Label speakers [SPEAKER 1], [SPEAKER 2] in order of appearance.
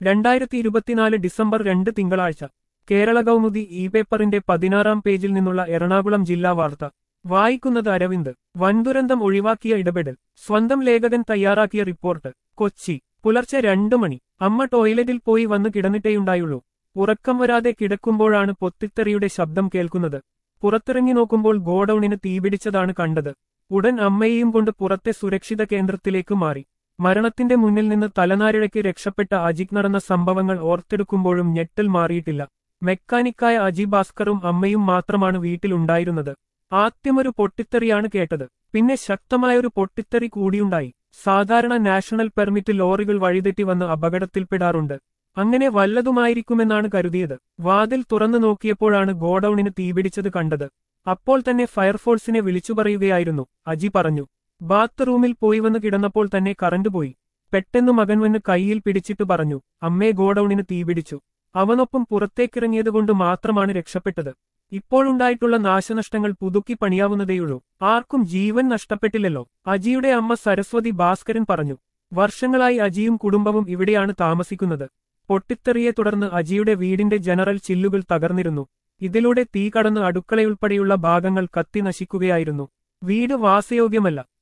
[SPEAKER 1] രണ്ടായിരത്തി ഇരുപത്തിനാല് ഡിസംബർ രണ്ട് തിങ്കളാഴ്ച കേരള കൗമുദി ഇ പേപ്പറിന്റെ പതിനാറാം പേജിൽ നിന്നുള്ള എറണാകുളം ജില്ലാ വാർത്ത വായിക്കുന്നത് അരവിന്ദ് വൻദുരന്തം ഒഴിവാക്കിയ ഇടപെടൽ സ്വന്തം ലേഖകൻ തയ്യാറാക്കിയ റിപ്പോർട്ട് കൊച്ചി പുലർച്ചെ രണ്ടു മണി അമ്മ ടോയ്ലറ്റിൽ പോയി വന്ന് കിടന്നിട്ടേയുണ്ടായുള്ളൂ ഉറക്കം വരാതെ കിടക്കുമ്പോഴാണ് പൊത്തിത്തെറിയുടെ ശബ്ദം കേൾക്കുന്നത് പുറത്തിറങ്ങി നോക്കുമ്പോൾ ഗോഡൌണിന് തീപിടിച്ചതാണ് കണ്ടത് ഉടൻ അമ്മയെയും കൊണ്ട് പുറത്തെ സുരക്ഷിത കേന്ദ്രത്തിലേക്ക് മാറി മരണത്തിന്റെ മുന്നിൽ നിന്ന് തലനാരിഴയ്ക്ക് രക്ഷപ്പെട്ട അജിക് നടന്ന സംഭവങ്ങൾ ഓർത്തെടുക്കുമ്പോഴും ഞെട്ടൽ മാറിയിട്ടില്ല മെക്കാനിക്കായ അജി ഭാസ്കറും അമ്മയും മാത്രമാണ് വീട്ടിലുണ്ടായിരുന്നത് ആദ്യമൊരു പൊട്ടിത്തെറിയാണ് കേട്ടത് പിന്നെ ശക്തമായൊരു പൊട്ടിത്തെറി കൂടിയുണ്ടായി സാധാരണ നാഷണൽ പെർമിറ്റ് ലോറികൾ വഴിതെറ്റി വന്ന് അപകടത്തിൽപ്പെടാറുണ്ട് അങ്ങനെ വല്ലതുമായിരിക്കുമെന്നാണ് കരുതിയത് വാതിൽ തുറന്നു നോക്കിയപ്പോഴാണ് ഗോഡൌണിന് തീപിടിച്ചത് കണ്ടത് അപ്പോൾ തന്നെ ഫയർഫോഴ്സിനെ വിളിച്ചു പറയുകയായിരുന്നു അജി പറഞ്ഞു ബാത്റൂമിൽ പോയി വന്ന് കിടന്നപ്പോൾ തന്നെ കറണ്ട് പോയി പെട്ടെന്ന് മകൻ വന്ന് കൈയിൽ പിടിച്ചിട്ട് പറഞ്ഞു അമ്മേ ഗോഡൌണിന് തീപിടിച്ചു അവനൊപ്പം പുറത്തേക്കിറങ്ങിയതുകൊണ്ട് മാത്രമാണ് രക്ഷപ്പെട്ടത് ഇപ്പോഴുണ്ടായിട്ടുള്ള നാശനഷ്ടങ്ങൾ പുതുക്കി പണിയാവുന്നതേയുള്ളൂ ആർക്കും ജീവൻ നഷ്ടപ്പെട്ടില്ലല്ലോ അജിയുടെ അമ്മ സരസ്വതി ഭാസ്കരൻ പറഞ്ഞു വർഷങ്ങളായി അജിയും കുടുംബവും ഇവിടെയാണ് താമസിക്കുന്നത് പൊട്ടിത്തെറിയെ തുടർന്ന് അജിയുടെ വീടിന്റെ ജനറൽ ചില്ലുകൾ തകർന്നിരുന്നു ഇതിലൂടെ തീ കടന്ന് അടുക്കളയുൾപ്പെടെയുള്ള ഭാഗങ്ങൾ കത്തി നശിക്കുകയായിരുന്നു വീട് വാസയോഗ്യമല്ല